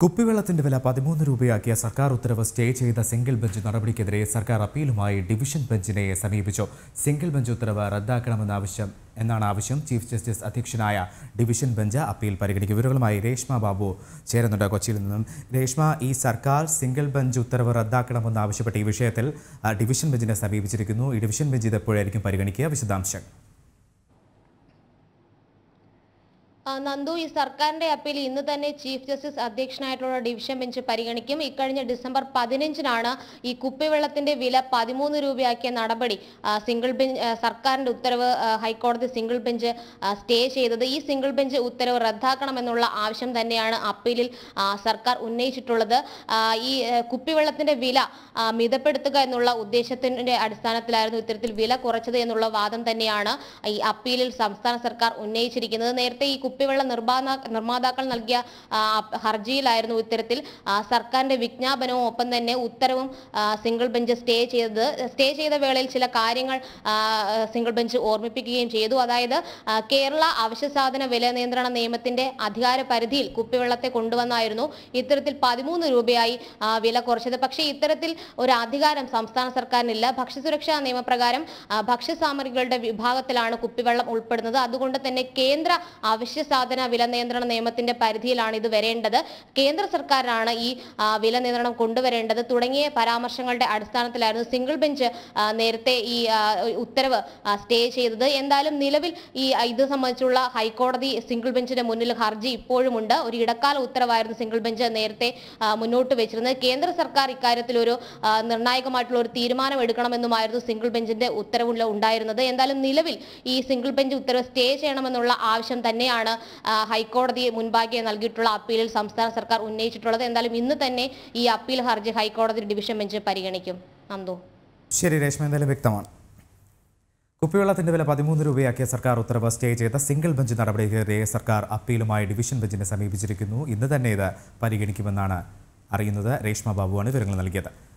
കുപ്പിവെള്ളത്തിന്റെ വില പതിമൂന്ന് രൂപയാക്കിയ സർക്കാർ ഉത്തരവ് സ്റ്റേ ചെയ്ത സിംഗിൾ ബെഞ്ച് നടപടിക്കെതിരെ സർക്കാർ അപ്പീലുമായി ഡിവിഷൻ ബെഞ്ചിനെ സമീപിച്ചു സിംഗിൾ ബെഞ്ച് ഉത്തരവ് റദ്ദാക്കണമെന്ന ആവശ്യം എന്നാണ് ആവശ്യം ചീഫ് ജസ്റ്റിസ് അധ്യക്ഷനായ ഡിവിഷൻ ബെഞ്ച് അപ്പീൽ പരിഗണിക്കും വിവരങ്ങളുമായി രേഷ്മ ബാബു ചേരുന്നുണ്ട് കൊച്ചിയിൽ നിന്നും രേഷ്മ ഈ സർക്കാർ സിംഗിൾ ബെഞ്ച് ഉത്തരവ് റദ്ദാക്കണമെന്ന് ആവശ്യപ്പെട്ട ഈ വിഷയത്തിൽ ആ, ഡിവിഷൻ ബെഞ്ചിനെ സമീപിച്ചിരിക്കുന്നു ഈ ഡിവിഷൻ ബെഞ്ച് ഇത് എപ്പോഴായിരിക്കും പരിഗണിക്കുക വിശദാംശം ആ, നന്ദു ഈ സർക്കാരിന്റെ അപ്പീൽ ഇന്ന് തന്നെ ചീഫ് ജസ്റ്റിസ് അധ്യക്ഷനായിട്ടുള്ള ഡിവിഷൻ ബെഞ്ച് പരിഗണിക്കും ഇക്കഴിഞ്ഞ ഡിസംബർ പതിനഞ്ചിനാണ് ഈ കുപ്പിവെള്ളത്തിന്റെ വില പതിമൂന്ന് രൂപയാക്കിയ നടപടി ആ, സിംഗിൾ ബെഞ്ച് ആ, സർക്കാരിന്റെ ഉത്തരവ് ആ, ഹൈക്കോടതി സിംഗിൾ ബെഞ്ച് ആ, സ്റ്റേ ചെയ്തത് ഈ സിംഗിൾ ബെഞ്ച് ഉത്തരവ് റദ്ദാക്കണമെന്നുള്ള ആവശ്യം തന്നെയാണ് അപ്പീലിൽ ആ, സർക്കാർ ഉന്നയിച്ചിട്ടുള്ളത് ആ, ഈ ആ, കുപ്പിവെള്ളത്തിന്റെ വില ആ, മിതപ്പെടുത്തുക എന്നുള്ള ഉദ്ദേശത്തിന്റെ അടിസ്ഥാനത്തിലായിരുന്നു ഇത്തരത്തിൽ വില കുറച്ചത് എന്നുള്ള വാദം തന്നെയാണ് ഈ അപ്പീലിൽ സംസ്ഥാന സർക്കാർ ഉന്നയിച്ചിരിക്കുന്നത് നേരത്തെ ഈ കുപ്പിവെള്ള നിർമ്മാതാ നിർമ്മാതാക്കൾ നൽകിയ ആ, അപ്- ഹർജിയിലായിരുന്നു ഇത്തരത്തിൽ ആ, സർക്കാരിന്റെ വിജ്ഞാപനവും ഒപ്പം തന്നെ ഉത്തരവും ആ, സിംഗിൾ ബെഞ്ച് സ്റ്റേ ചെയ്തത് സ്റ്റേ ചെയ്ത വേളയിൽ ചില കാര്യങ്ങൾ ആ, സിംഗിൾ ബെഞ്ച് ഓർമ്മിപ്പിക്കുകയും ചെയ്തു അതായത് ആ, കേരള അവശ്യ സാധന വില നിയന്ത്രണ നിയമത്തിന്റെ അധികാര പരിധിയിൽ കുപ്പിവെള്ളത്തെ കൊണ്ടുവന്നായിരുന്നു ഇത്തരത്തിൽ പതിമൂന്ന് രൂപയായി ആ, വില കുറച്ചത് പക്ഷേ ഇത്തരത്തിൽ ഒരു അധികാരം സംസ്ഥാന സർക്കാരിനില്ല ഭക്ഷ്യസുരക്ഷാ നിയമപ്രകാരം ആ, ഭക്ഷ്യസാമഗ്രികളുടെ വിഭാഗത്തിലാണ് കുപ്പിവെള്ളം ഉൾപ്പെടുന്നത് അതുകൊണ്ട് തന്നെ കേന്ദ്ര അവശ്യ സാധന വില നിയന്ത്രണ നിയമത്തിന്റെ പരിധിയിലാണ് ഇത് വരേണ്ടത് കേന്ദ്ര സർക്കാരാണ് ഈ ആ, വില നിയന്ത്രണം കൊണ്ടുവരേണ്ടത് തുടങ്ങിയ പരാമർശങ്ങളുടെ അടിസ്ഥാനത്തിലായിരുന്നു സിംഗിൾ ബെഞ്ച് ആ, നേരത്തെ ഈ ആ, ഉത്തരവ് ആ, സ്റ്റേ ചെയ്തത് എന്തായാലും നിലവിൽ ഈ ആ, ഇത് സംബന്ധിച്ചുള്ള ഹൈക്കോടതി സിംഗിൾ ബെഞ്ചിന്റെ മുന്നിൽ ഹർജി ഇപ്പോഴുമുണ്ട് ഒരു ഇടക്കാല ഉത്തരവായിരുന്നു സിംഗിൾ ബെഞ്ച് നേരത്തെ ആ, മുന്നോട്ട് വെച്ചിരുന്നത് കേന്ദ്ര സർക്കാർ ഇക്കാര്യത്തിൽ ഒരു ആ, നിർണായകമായിട്ടുള്ള ഒരു തീരുമാനം എടുക്കണമെന്നുമായിരുന്നു സിംഗിൾ ബെഞ്ചിന്റെ ഉത്തരവുള്ള ഉണ്ടായിരുന്നത് എന്തായാലും നിലവിൽ ഈ സിംഗിൾ ബെഞ്ച് ഉത്തരവ് സ്റ്റേ ചെയ്യണമെന്നുള്ള ആവശ്യം തന്നെയാണ് ആ, ഹൈക്കോടതി മുൻപാകെ നൽകിയിട്ടുള്ള അപ്പീലിൽ സംസ്ഥാന സർക്കാർ ഉന്നയിച്ചിട്ടുള്ളത് എന്തായാലും ഇന്ന് തന്നെ ഈ അപ്പീൽ ഹർജി ഹൈക്കോടതി ഡിവിഷൻ ബെഞ്ച് പരിഗണിക്കും നന്ദു ശരി രേഷ്മ എന്തായാലും വ്യക്തമാണ് കുപ്പിവെള്ളത്തിന്റെ വില പതിമൂന്ന് രൂപയാക്കിയ സർക്കാർ ഉത്തരവ് സ്റ്റേ ചെയ്ത സിംഗിൾ ബെഞ്ച് നടപടിക്കെതിരെ സർക്കാർ അപ്പീലുമായി ഡിവിഷൻ ബെഞ്ചിനെ സമീപിച്ചിരിക്കുന്നു ഇന്ന് തന്നെ ഇത് പരിഗണിക്കുമെന്നാണ് അറിയുന്നത് രേഷ്മ ബാബുവാണ് വിവരങ്ങൾ നൽകിയത്